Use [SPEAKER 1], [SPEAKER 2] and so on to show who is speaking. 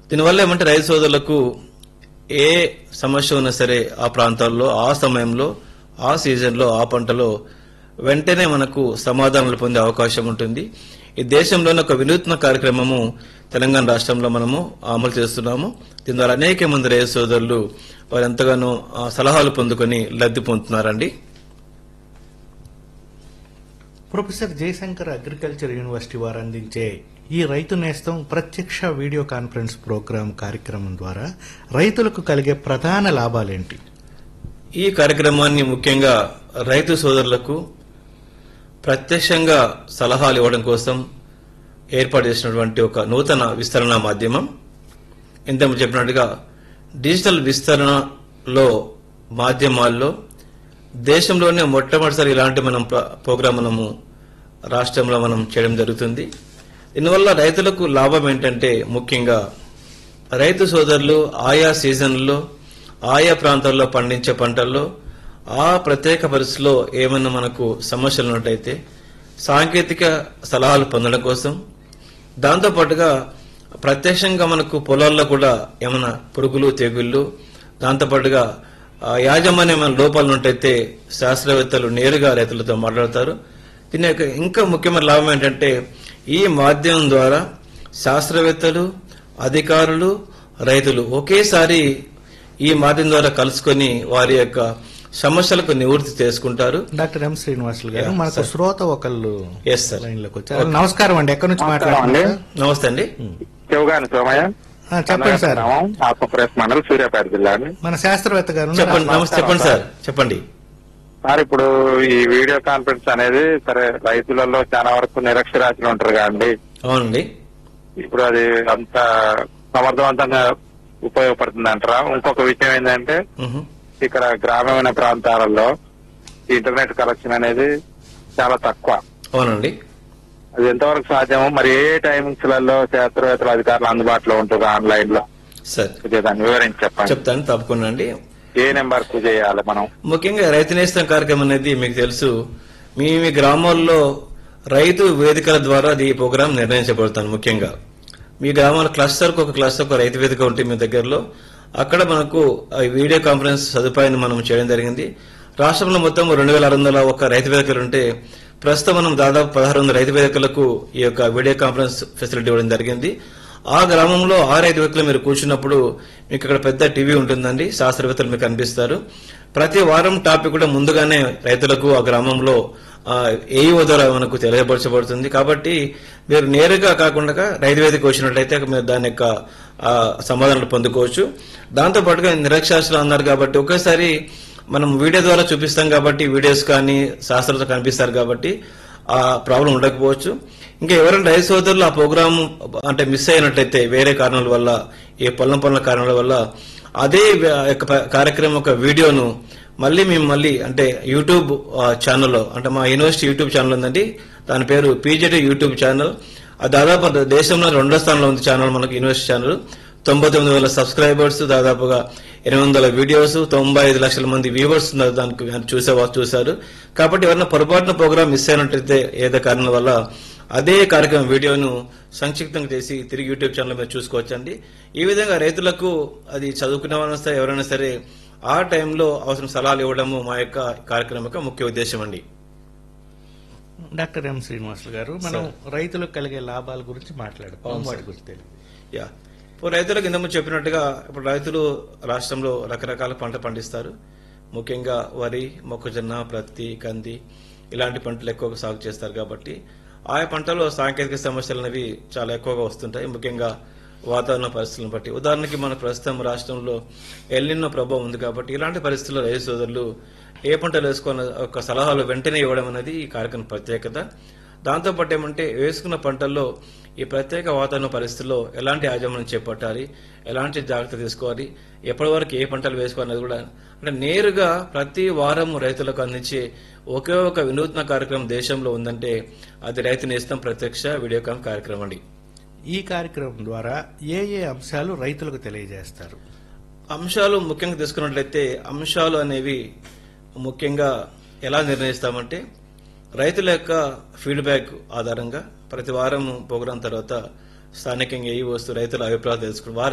[SPEAKER 1] దీనివల్ల ఏమంటే రైతు సోదరులకు ఏ సమస్య ఉన్నా సరే ఆ ప్రాంతాల్లో ఆ సమయంలో ఆ సీజన్లో ఆ పంటలో వెంటనే మనకు సమాధానాలు పొందే అవకాశం ఉంటుంది ఈ దేశంలోని ఒక వినూత్న కార్యక్రమము తెలంగాణ రాష్ట్రంలో మనము అమలు చేస్తున్నాము దీని ద్వారా అనేక మంది రైతు సోదరులు వారు ఎంతగానో ఆ, సలహాలు పొందుకొని లబ్ధి పొందుతున్నారండి
[SPEAKER 2] ప్రొఫెసర్ జయశంకర్ అగ్రికల్చర్ యూనివర్సిటీ వారు అందించే ఈ రైతు నేస్తం ప్రత్యక్ష వీడియో కాన్ఫరెన్స్ ప్రోగ్రాం కార్యక్రమం ద్వారా రైతులకు కలిగే ప్రధాన లాభాలేంటి
[SPEAKER 1] ఈ కార్యక్రమాన్ని ముఖ్యంగా రైతు సోదరులకు ప్రత్యక్షంగా సలహాలు ఇవ్వడం కోసం ఏర్పాటు చేసినటువంటి ఒక నూతన విస్తరణ మాధ్యమం ఇంతకు చెప్పినట్టుగా డిజిటల్ విస్తరణలో మాధ్యమాల్లో దేశంలోనే మొట్టమొదటిసారి ఇలాంటి మనం ప్ర- ప్రోగ్రాం మనము రాష్ట్రంలో మనం చేయడం జరుగుతుంది దీనివల్ల రైతులకు లాభం ఏంటంటే ముఖ్యంగా రైతు సోదరులు ఆయా సీజన్లలో ఆయా ప్రాంతాల్లో పండించే పంటల్లో ఆ ప్రత్యేక పరిస్థితిలో ఏమైనా మనకు సమస్యలు ఉన్నట్టయితే సాంకేతిక సలహాలు పొందడం కోసం దాంతోపాటుగా ప్రత్యక్షంగా మనకు పొలాల్లో కూడా ఏమైనా పురుగులు తెగుళ్ళు దాంతోపాటుగా ఆ, యాజమాన్యమైన లోపాలు ఉన్నట్టయితే శాస్త్రవేత్తలు నేరుగా రైతులతో మాట్లాడతారు దీని యొక్క ఇంకా ముఖ్యమైన లాభం ఏంటంటే ఈ మాధ్యమం ద్వారా శాస్త్రవేత్తలు అధికారులు రైతులు ఒకేసారి ఈ మాధ్యమం ద్వారా కలుసుకొని వారి యొక్క సమస్యలకు నివృత్తి చేసుకుంటారు
[SPEAKER 2] డాక్టర్ ఎం శ్రీనివాసులు గారు
[SPEAKER 1] Yeah,
[SPEAKER 2] మనకు
[SPEAKER 1] sir.
[SPEAKER 2] శ్రోత ఒకళ్ళు
[SPEAKER 1] ఎస్ సార్
[SPEAKER 2] లైన్ లోకి వచ్చారు నమస్కారం అండి ఎక్కడి నుంచి
[SPEAKER 3] నమస్కారం
[SPEAKER 2] మాట్లాడుతున్నారు
[SPEAKER 3] అండి.
[SPEAKER 1] నమస్తే అండి
[SPEAKER 3] శివగాని సోమయ్య
[SPEAKER 2] ఆ, చెప్పండి సార్
[SPEAKER 3] గ్రామం, ఆత్మప్రదేశ్ మండలం సూర్యాపేట జిల్లా అండి
[SPEAKER 2] మన శాస్త్రవేత్త గారు ఉన్నారు.
[SPEAKER 1] చెప్పండి నమస్తే చెప్పండి సార్ చెప్పండి
[SPEAKER 3] సార్ ఇప్పుడు ఈ వీడియో కాన్ఫరెన్స్ అనేది సరే రైతులలో చాలా వరకు నిరక్షరాస్యులు ఉంటారు కదండి
[SPEAKER 1] అవునండి
[SPEAKER 3] ఇప్పుడు అది అంత సమర్థవంతంగా ఉపయోగపడుతుంది అంటారా ఇంకొక విషయం ఏంటంటే
[SPEAKER 1] మ్హూ.
[SPEAKER 3] ఇక్కడ గ్రామీణ ప్రాంతాలలో ఇంటర్నెట్ కనెక్షన్ అనేది చాలా తక్కువ
[SPEAKER 1] అవునండి
[SPEAKER 3] అది ఎంతవరకు సాధ్యమో మరి ఏ టైమింగ్స్ లలో శాస్త్రవేత్తల అధికారులు అందుబాటులో ఉంటారు ఆన్లైన్ లో
[SPEAKER 1] సార్
[SPEAKER 3] కొద్దిగా దాన్ని వివరించి చెప్పండి
[SPEAKER 1] చెప్తాను తప్పకుండా అండి
[SPEAKER 3] ఏ నెంబర్ కు చేయాలి మనం
[SPEAKER 1] ముఖ్యంగా రైతు నేస్తం కార్యక్రమం అనేది మీకు తెలుసు మీ మీ గ్రామాల్లో రైతు వేదికల ద్వారా అది ఈ ప్రోగ్రాం నిర్ణయించబడుతుంది ముఖ్యంగా మీ గ్రామాల క్లస్టర్కు ఒక క్లస్టర్ ఒక రైతు వేదిక ఉంటుంది మీ దగ్గరలో అక్కడ మనకు ఆ వీడియో కాన్ఫరెన్స్ సదుపాయాన్ని మనం చేయడం జరిగింది రాష్ట్రంలో మొత్తం రెండు వేల ఆరు వందల ఒక రైతు వేదికలు ఉంటే ప్రస్తుతం మనం దాదాపు పదహారు వందల రైతు వేదికలకు ఈ యొక్క వీడియో కాన్ఫరెన్స్ ఫెసిలిటీ ఇవ్వడం జరిగింది ఆ గ్రామంలో ఆ రైతు వేదికలో మీరు కూర్చున్నప్పుడు మీకు అక్కడ పెద్ద టీవీ ఉంటుందండి శాస్త్రవేత్తలు మీకు కనిపిస్తారు ప్రతి వారం టాపిక్ కూడా ముందుగానే రైతులకు ఆ గ్రామంలో ఏఈఓ ద్వారా మనకు తెలియపరచబడుతుంది కాబట్టి మీరు నేరుగా కాకుండా రైతు వేదిక వచ్చినట్లయితే మీరు దాని యొక్క ఆ, సమాధానాలు పొందుకోవచ్చు దాంతో పాటుగా నిరక్షరాస్యులు అన్నారు కాబట్టి ఒకేసారి మనం వీడియో ద్వారా చూపిస్తాం కాబట్టి వీడియోస్ కానీ శాస్త్రంతో కనిపిస్తారు కాబట్టి ఆ ప్రాబ్లం ఉండకపోవచ్చు ఇంకా ఎవరైనా రైతు సోదరులు ఆ ప్రోగ్రామ్ అంటే మిస్ అయినట్లయితే వేరే కారణాల వల్ల ఏ పొలం పనుల కారణాల వల్ల అదే వ్య- యొక్క ప- కార్యక్రమం యొక్క వీడియోను మళ్ళీ మేము మళ్ళీ అంటే యూట్యూబ్ ఆ, ఛానల్లో అంటే మా యూనివర్సిటీ యూట్యూబ్ ఛానల్ ఉందండి దాని పేరు పీజేటీ యూట్యూబ్ ఛానల్ అది దాదాపు దేశంలో రెండో స్థానంలో ఉంది ఛానల్ మనకు యూనివర్సిటీ ఛానల్ తొంభై తొమ్మిది వేల సబ్స్క్రైబర్స్ దాదాపుగా ఎనిమిది వందల వీడియోస్ తొంభై ఐదు లక్షల మంది వ్యూవర్స్ ఉన్నారు దానికి చూసే చూశారు కాబట్టి ఎవరైనా పొరపాటున ప్రోగ్రామ్ మిస్ అయినట్లయితే ఏదో కారణం వల్ల అదే కార్యక్రమం వీడియోను సంక్షిప్తంగా చేసి తిరిగి యూట్యూబ్ ఛానల్ మీద చూసుకోవచ్చండి ఈ విధంగా రైతులకు అది చదువుకునే వాళ్ళైనా సరే ఎవరైనా సరే ఆ టైంలో అవసరం సలహాలు ఇవ్వడము మా యొక్క కార్యక్రమం యొక్క ముఖ్య ఉద్దేశం అండి
[SPEAKER 2] డాక్టర్ ఎం శ్రీనివాసులు గారు మనం రైతులకు కలిగే లాభాల గురించి మాట్లాడుతాం
[SPEAKER 1] అవును,
[SPEAKER 2] వాటి
[SPEAKER 1] సార్.
[SPEAKER 2] గురించి తెలియదు
[SPEAKER 1] యా ఇప్పుడు రైతులకు ఇంతకు చెప్పినట్టుగా ఇప్పుడు రైతులు రాష్ట్రంలో రకరకాల పంట పండిస్తారు ముఖ్యంగా వరి మొక్కజొన్న ప్రత్తి కంది ఇలాంటి పంటలు ఎక్కువగా సాగు చేస్తారు కాబట్టి ఆయా పంటలో సాంకేతిక సమస్యలు అనేవి చాలా ఎక్కువగా వస్తుంటాయి ముఖ్యంగా వాతావరణ పరిస్థితులను బట్టి ఉదాహరణకి మన ప్రస్తుతం రాష్ట్రంలో ఎల్లిన్నో ప్రభావం ఉంది కాబట్టి ఇలాంటి పరిస్థితుల్లో రైతు సోదరులు ఏ పంటలు వేసుకోవాలన్న ఒక సలహాలు వెంటనే ఇవ్వడం అనేది ఈ కార్యక్రమం ప్రత్యేకత దాంతోపాటు ఏమంటే వేసుకున్న పంటల్లో ఈ ప్రత్యేక వాతావరణ పరిస్థితుల్లో ఎలాంటి యాజమాన్యం చేపట్టాలి ఎలాంటి జాగ్రత్త తీసుకోవాలి ఎప్పటి వరకు ఏ పంటలు వేసుకోవాలనేది కూడా అంటే నేరుగా ప్రతి వారం రైతులకు అందించే ఒకే ఒక వినూత్న కార్యక్రమం దేశంలో ఉందంటే అది రైతు నేస్తం ప్రత్యక్ష వీడియోకాన్ కార్యక్రమం అండి
[SPEAKER 2] ఈ కార్యక్రమం ద్వారా ఏ ఏ అంశాలు రైతులకు తెలియజేస్తారు
[SPEAKER 1] అంశాలు ముఖ్యంగా తీసుకున్నట్లయితే అంశాలు అనేవి ముఖ్యంగా ఎలా నిర్ణయిస్తామంటే రైతుల యొక్క ఫీడ్బ్యాక్ ఆధారంగా ప్రతి వారం ప్రోగ్రాం తర్వాత స్థానికంగా ఏ వస్తూ రైతుల అభిప్రాయాలు తెలుసుకుని వారి